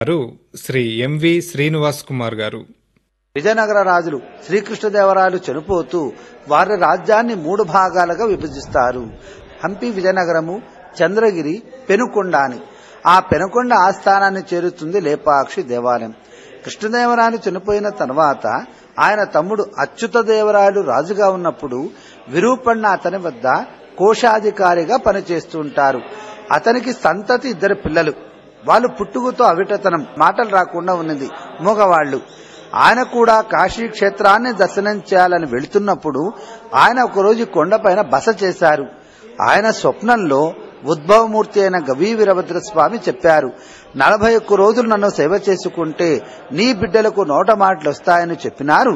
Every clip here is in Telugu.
గారు శ్రీ ఎంవి శ్రీనివాస్ కుమార్ గారు విజయనగర రాజులు శ్రీకృష్ణదేవరాయలు చనిపోతూ వారి రాజ్యాన్ని మూడు భాగాలుగా విభజిస్తారు హంపి విజయనగరము చంద్రగిరి పెనుకొండ అని ఆ పెనుకొండ ఆస్థానాన్ని చేరుతుంది లేపాక్షి దేవాలయం కృష్ణదేవరాయలు చనిపోయిన తర్వాత ఆయన తమ్ముడు అచ్యుతదేవరాయలు రాజుగా ఉన్నప్పుడు విరూపಣ್ణ అతని వద్ద కోశాధికారిగా పనిచేస్తూ ఉంటారు అతనికి సంతతి ఇద్దరు పిల్లలు వాళ్ళు పుట్టుకతో అవిటతనం మాటలు రాకుండా ఉన్నది మగవాళ్లు ఆయన కూడా కాశీ క్షేత్రాన్ని దర్శనం చేయాలని వెళుతున్నప్పుడు ఆయన ఒకరోజు కొండపైన బస చేశారు ఆయన స్వప్నంలో ఉద్భవమూర్తి అయిన గవీ వీరభద్ర స్వామి చెప్పారు నలభై ఒక్క రోజులు నన్ను సేవ చేసుకుంటే నీ బిడ్డలకు నోట మాటలు వస్తాయని చెప్పినారు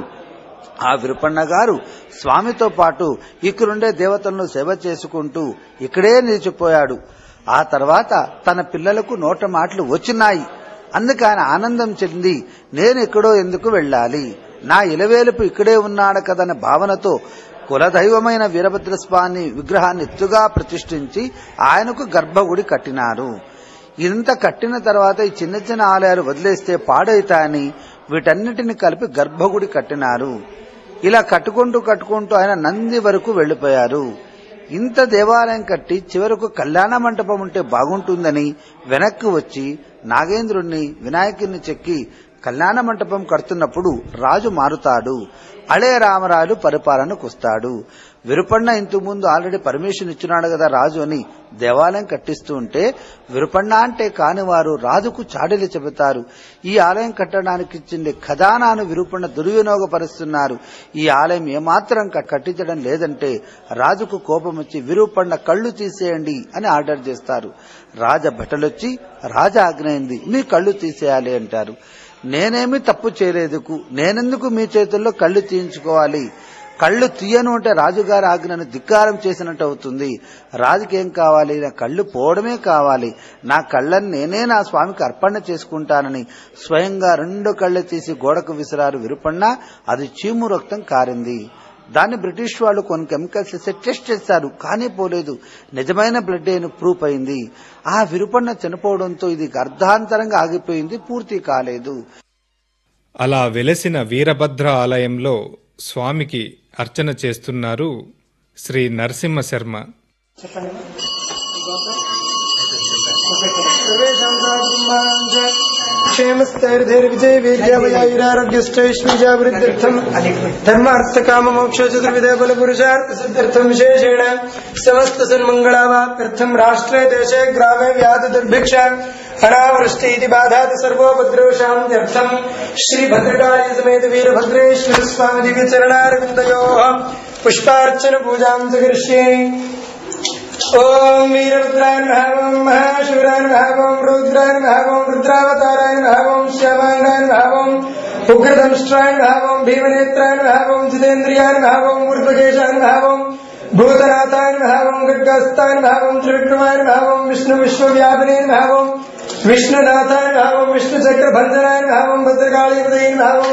ఆ విరుపన్న గారు స్వామితో పాటు ఇక్కడుండే దేవతలను సేవ చేసుకుంటూ ఇక్కడే నిలిచిపోయాడు ఆ తర్వాత తన పిల్లలకు నోట మాటలు వచ్చినాయి అందుకు ఆయన ఆనందం చెంది నేను ఎక్కడో ఎందుకు వెళ్ళాలి నా ఇలవేలుపు ఇక్కడే ఉన్నాడు కదన్న భావనతో కులదైవమైన వీరభద్రస్వామి విగ్రహాన్ని ఎత్తుగా ప్రతిష్ఠించి ఆయనకు గర్భగుడి కట్టినారు ఇంత కట్టిన తర్వాత ఈ చిన్న చిన్న ఆలయాలు వదిలేస్తే పాడైతాయని వీటన్నిటిని కలిపి గర్భగుడి కట్టినారు ఇలా కట్టుకుంటూ కట్టుకుంటూ ఆయన నంది వరకు వెళ్లిపోయారు ఇంత దేవాలయం కట్టి చివరకు కళ్యాణ మంటపం ఉంటే బాగుంటుందని వెనక్కి వచ్చి నాగేంద్రుణ్ణి వినాయకుడిని చెక్కి కళ్యాణ మంటపం కడుతున్నప్పుడు రాజు మారుతాడు అళే రామరాజు పరిపాలనకు వస్తాడు విరుపಣ್ణ ఇంతకు ముందు ఆల్రెడీ పర్మిషన్ ఇచ్చినాడు కదా రాజు అని దేవాలయం కట్టిస్తూ ఉంటే విరుపಣ್ణ అంటే కాని వారు రాజుకు చాడీలు చెబుతారు ఈ ఆలయం కట్టడానికి ఇచ్చింది ఖజానాను విరుపಣ್ణ దుర్వినియోగపరుస్తున్నారు ఈ ఆలయం ఏమాత్రం క- కట్టించడం లేదంటే రాజుకు కోపం వచ్చి విరూపಣ್ణ కళ్ళు తీసేయండి అని ఆర్డర్ చేస్తారు రాజ భటలొచ్చి రాజ ఆజ్ఞయింది మీ కళ్ళు తీసేయాలి అంటారు నేనేమి తప్పు చేయలేదుకు నేనెందుకు మీ చేతుల్లో కళ్ళు తీయించుకోవాలి కళ్ళు తీయను అంటే రాజుగారి ఆజ్ఞను ధిక్కారం చేసినట్టు అవుతుంది రాజుకేం కావాలి నా కళ్ళు పోవడమే కావాలి నా కళ్ళని నేనే నా స్వామికి అర్పణ చేసుకుంటానని స్వయంగా రెండు కళ్ళు తీసి గోడకు విసిరారు విరుపಣ್ణ అది చీము రక్తం కారింది దాన్ని బ్రిటిష్ వాళ్ళు కొన్ని కెమికల్స్ ఇస్తే టెస్ట్ చేశారు కానీ పోలేదు నిజమైన బ్లడ్ అని ప్రూఫ్ అయింది ఆ విరుపಣ್ణ చనిపోవడంతో ఇది అర్ధాంతరంగా ఆగిపోయింది పూర్తి కాలేదు అలా వెలసిన వీరభద్ర ఆలయంలో స్వామికి అర్చన చేస్తున్నారు శ్రీ నరసింహ శర్మ क्षेमस्थैर्धैर्विजय वीर्यावयायुरारोग्यष्टैश्वर्यावृद्ध्यर्थम् धर्मार्थकाममोक्ष चतुर्विधे बलपुरुषार्थ सिद्ध्यर्थम् विशेषेण समस्त सन्मङ्गलावाप्यर्थम् राष्ट्रे देशे ग्रामे व्याध दुर्भिक्ष अनावृष्टि इति बाधात् सर्वोपद्रोषान्त्यर्थम् श्रीभद्रकाली समेत वीरभद्रेश्वर स्वामी दिव्यचरणारविन्दयोः पुष्पार्चन पूजाम् च करिष्ये ओम वीरभद्राय नमः ओम महाशिवराय नमः ओम रुद्राय नमः ओम रुद्रावताराय नमः ओम श्यामांगाय नमः ओम उग्रदंष्ट्राय नमः ओम भीमनेत्राय नमः ओम जितेन्द्रियाय नमः ओम ऊर्ध्वकेशाय नमः ओम भूतनाथाय नमः ओम गड्गस्ताय नमः ओम त्रिविक्रमाय नमः ओम विष्णु विश्वव्यापिने नमः ओम विष्णुनाथाय नमः ओम विष्णुचक्रभञ्जनाय नमः ओम भद्रकाली नमः ओम